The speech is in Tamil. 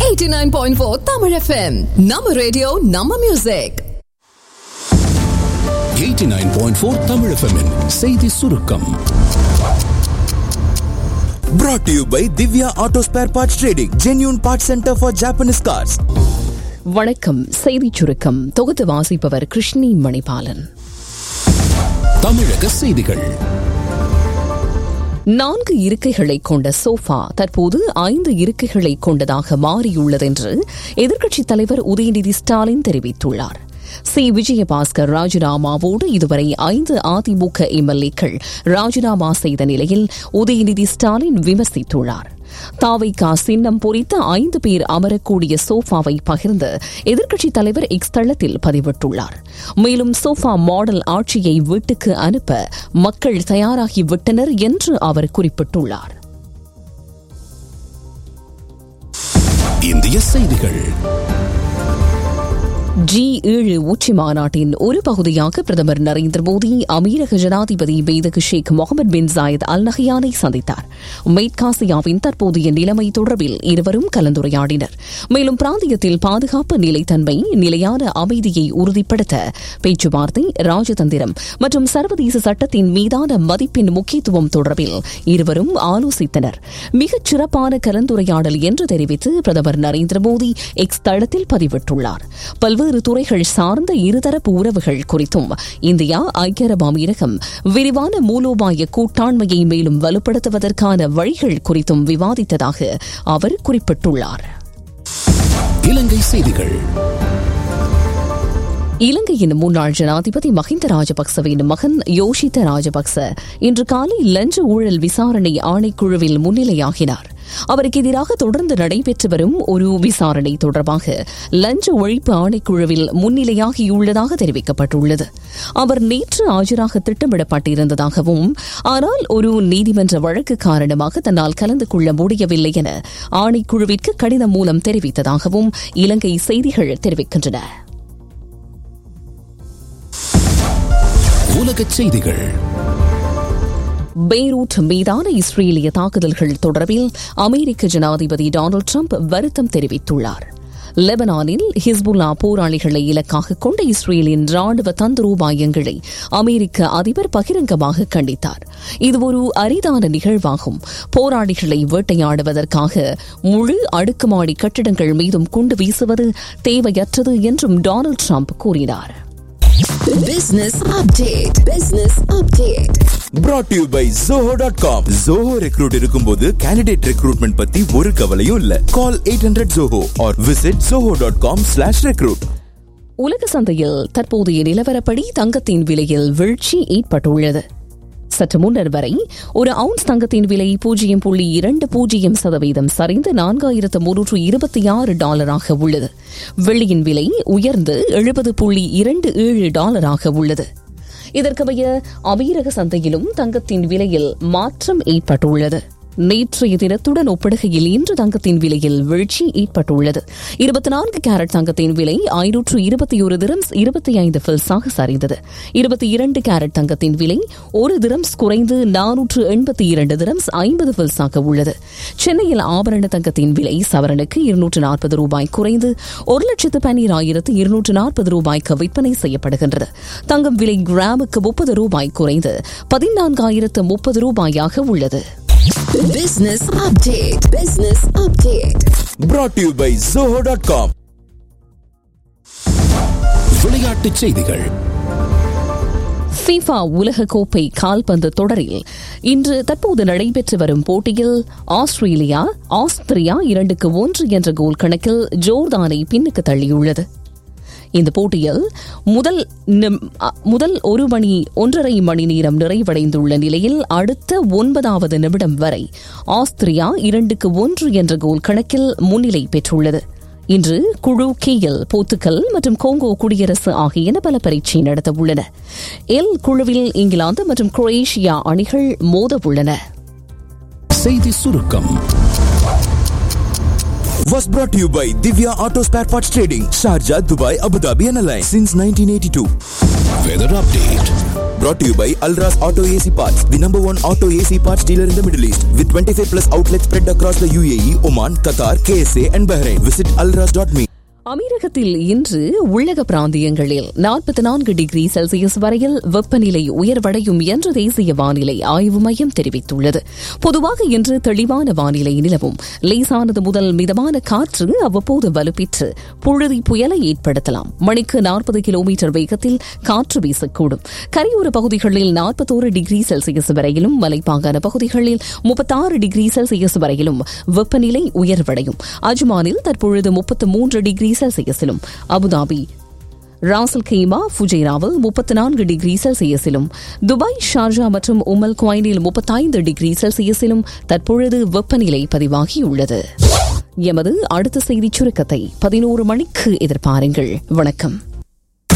89.4 Tamil FM நம்ம ரேடியோ நம்ம மியூசிக் 89.4 Tamil FM -இன் செய்தி சுருக்கம் Brought to you by Divya Auto Spare Parts Trading, genuine parts center for Japanese cars. வணக்கம் செய்திச் சுருக்கம் தொகுத்து வாசிப்பவர் கிருஷ்ணி மணிபாலன் தமிழக செய்திகள் நான்கு இருக்கைகளை கொண்ட சோஃபா தற்போது ஐந்து இருக்கைகளை கொண்டதாக மாறியுள்ளதென்று எதிர்க்கட்சித் தலைவர் உதயநிதி ஸ்டாலின் தெரிவித்துள்ளார் சி விஜயபாஸ்கர் ராஜினாமாவோடு இதுவரை ஐந்து அதிமுக எம்எல்ஏக்கள் ராஜினாமா செய்த நிலையில் உதயநிதி ஸ்டாலின் விமர்சித்துள்ளார் தாவைக்கா சின்னம் பொறித்த ஐந்து பேர் அமரக்கூடிய சோஃபாவை பகிர்ந்து எதிர்க்கட்சித் தலைவர் எக்ஸ் தளத்தில் பதிவிட்டுள்ளார் மேலும் சோஃபா மாடல் ஆட்சியை வீட்டுக்கு அனுப்ப மக்கள் தயாராகிவிட்டனர் என்று அவர் குறிப்பிட்டுள்ளார் இந்திய செய்திகள் ஜி ஏழு உச்சி மாநாட்டின் ஒரு பகுதியாக பிரதமர் நரேந்திர மோடி அமீரக ஜனாதிபதி பெய்தகு ஷேக் முகமது பின் ஜாயத் அல் நஹியானை சந்தித்தார் மேற்காசியாவின் தற்போதைய நிலைமை தொடர்பில் இருவரும் கலந்துரையாடினர் மேலும் பிராந்தியத்தில் பாதுகாப்பு நிலைத்தன்மை நிலையான அமைதியை உறுதிப்படுத்த பேச்சுவார்த்தை ராஜதந்திரம் மற்றும் சர்வதேச சட்டத்தின் மீதான மதிப்பின் முக்கியத்துவம் தொடர்பில் இருவரும் ஆலோசித்தனர் மிகச் சிறப்பான கலந்துரையாடல் என்று தெரிவித்து பிரதமர் நரேந்திர மோடி எக்ஸ் தளத்தில் பதிவிட்டுள்ளார் பல்வேறு துறைகள் சார்ந்த இருதரப்பு உறவுகள் குறித்தும் இந்தியா ஐக்கிய அரபு அமீரகம் விரிவான மூலோபாய கூட்டாண்மையை மேலும் வலுப்படுத்துவதற்கான வழிகள் குறித்தும் விவாதித்ததாக அவர் குறிப்பிட்டுள்ளார் இலங்கை செய்திகள் இலங்கையின் முன்னாள் ஜனாதிபதி மஹிந்த ராஜபக்சவின் மகன் யோஷித்த ராஜபக்ச இன்று காலை லஞ்ச ஊழல் விசாரணை ஆணைக்குழுவில் முன்னிலையாகினார் அவருக்கு எதிராக தொடர்ந்து நடைபெற்று வரும் ஒரு விசாரணை தொடர்பாக லஞ்ச ஒழிப்பு ஆணைக்குழுவில் முன்னிலையாகியுள்ளதாக தெரிவிக்கப்பட்டுள்ளது அவர் நேற்று ஆஜராக திட்டமிடப்பட்டிருந்ததாகவும் ஆனால் ஒரு நீதிமன்ற வழக்கு காரணமாக தன்னால் கலந்து கொள்ள முடியவில்லை என ஆணைக்குழுவிற்கு கடிதம் மூலம் தெரிவித்ததாகவும் இலங்கை செய்திகள் தெரிவிக்கின்றன உலகச் செய்திகள் பெய்ரூட் மீதான இஸ்ரேலிய தாக்குதல்கள் தொடர்பில் அமெரிக்க ஜனாதிபதி டொனால்டு ட்ரம்ப் வருத்தம் தெரிவித்துள்ளார் லெபனானில் ஹிஸ்புல்லா போராளிகளை இலக்காக கொண்ட இஸ்ரேலின் ராணுவ தந்திரோபாயங்களை அமெரிக்க அதிபர் பகிரங்கமாக கண்டித்தார் இது ஒரு அரிதான நிகழ்வாகும் போராளிகளை வேட்டையாடுவதற்காக முழு அடுக்குமாடி கட்டிடங்கள் மீதும் குண்டு வீசுவது தேவையற்றது என்றும் டொனால்டு ட்ரம்ப் கூறினார் Business update. Business update. Brought to you by Zoho.com. Zoho Recruit இருக்கும்போது candidate recruitment பத்தி ஒரு கவலையும் இல்ல. Call 800 Zoho or visit zoho.com slash recruit. உலக சந்தையில் தற்போதைய நிலவரப்படி தங்கத்தின் விலையில் வீழ்ச்சி ஏற்பட்டுள்ளது சற்று முன்னர் வரை ஒரு அவுன்ஸ் தங்கத்தின் விலை பூஜ்ஜியம் புள்ளி இரண்டு பூஜ்ஜியம் சதவீதம் சரிந்து நான்காயிரத்து முன்னூற்று இருபத்தி ஆறு டாலராக உள்ளது வெள்ளியின் விலை உயர்ந்து எழுபது புள்ளி இரண்டு ஏழு டாலராக உள்ளது இதற்கமைய அமீரக சந்தையிலும் தங்கத்தின் விலையில் மாற்றம் ஏற்பட்டுள்ளது நேற்றைய தினத்துடன் ஒப்பிடுகையில் இன்று தங்கத்தின் விலையில் வீழ்ச்சி ஏற்பட்டுள்ளது இருபத்தி நான்கு கேரட் தங்கத்தின் விலை ஐநூற்று இருபத்தி ஒரு திரம்ஸ் இருபத்தி ஐந்து பில்ஸாக சரிந்தது இருபத்தி இரண்டு கேரட் தங்கத்தின் விலை ஒரு திரம்ஸ் குறைந்து நானூற்று எண்பத்தி இரண்டு திரம்ஸ் ஐம்பது பில்ஸாக உள்ளது சென்னையில் ஆபரண தங்கத்தின் விலை சவரனுக்கு இருநூற்று நாற்பது ரூபாய் குறைந்து ஒரு லட்சத்து பன்னிராயிரத்து இருநூற்று நாற்பது ரூபாய்க்கு விற்பனை செய்யப்படுகின்றது தங்கம் விலை கிராமுக்கு முப்பது ரூபாய் குறைந்து பதினான்காயிரத்து முப்பது ரூபாயாக உள்ளது Business update. Business update. Brought to you by Zoho.com. விளையாட்டுச் செய்திகள் ஃபீஃபா உலகக்கோப்பை கால்பந்து தொடரில் இன்று தற்போது நடைபெற்று வரும் போட்டியில் ஆஸ்திரேலியா ஆஸ்திரியா இரண்டுக்கு ஒன்று என்ற கோல் கணக்கில் ஜோர்தானை பின்னுக்கு தள்ளியுள்ளது இந்த போட்டியில் முதல் நிம்- அ- முதல் ஒரு மணி ஒன்றரை மணி நேரம் நிறைவடைந்துள்ள நிலையில் அடுத்த ஒன்பதாவது நிமிடம் வரை ஆஸ்திரியா இரண்டுக்கு ஒன்று என்ற கோல் கணக்கில் முன்னிலை பெற்றுள்ளது இன்று குழு கேயில் போர்த்துக்கல் மற்றும் கோங்கோ குடியரசு ஆகியன பல பரீட்சை நடத்த உள்ளன எல் குழுவில் இங்கிலாந்து மற்றும் குரோஏஷியா அணிகள் மோத உள்ளன செய்தி சுருக்கம் Was brought to you by Divya Auto Spare Parts Trading, Sharjah, Dubai, Abu Dhabi and Alliance since 1982. Weather update brought to you by Alras Auto AC Parts, the number one auto AC parts dealer in the Middle East, with 25 plus outlets spread across the UAE, Oman, Qatar, KSA, and Bahrain. Visit alras.me. அமீரகத்தில் இன்று உள்ளக பிராந்தியங்களில் நாற்பத்தி நான்கு டிகிரி செல்சியஸ் வரையில் வெப்பநிலை உயர்வடையும் என்று தேசிய வானிலை ஆய்வு மையம் தெரிவித்துள்ளது பொதுவாக இன்று தெளிவான வானிலை நிலவும் லேசானது முதல் மிதமான காற்று அவ்வப்போது வலுப்பெற்று புழுதி புயலை ஏற்படுத்தலாம் மணிக்கு நாற்பது கிலோமீட்டர் வேகத்தில் காற்று வீசக்கூடும் கரையோர பகுதிகளில் நாற்பத்தோரு டிகிரி செல்சியஸ் வரையிலும் மலைப்பாங்கான பகுதிகளில் முப்பத்தாறு டிகிரி செல்சியஸ் வரையிலும் வெப்பநிலை உயர்வடையும் அஜ்மானில் தற்பொழுது முப்பத்து மூன்று டிகிரி செல்சியஸிலும் அபுதாபி ராசல் கெய்மா ஃபுஜைராவில் முப்பத்தி நான்கு டிகிரி செல்சியஸிலும் துபாய் ஷார்ஜா மற்றும் உமல் குவைனில் முப்பத்தைந்து டிகிரி செல்சியஸிலும் தற்பொழுது வெப்பநிலை பதிவாகியுள்ளது எமது அடுத்த செய்திச் சுருக்கத்தை பதினோரு மணிக்கு எதிர்பாருங்கள் வணக்கம்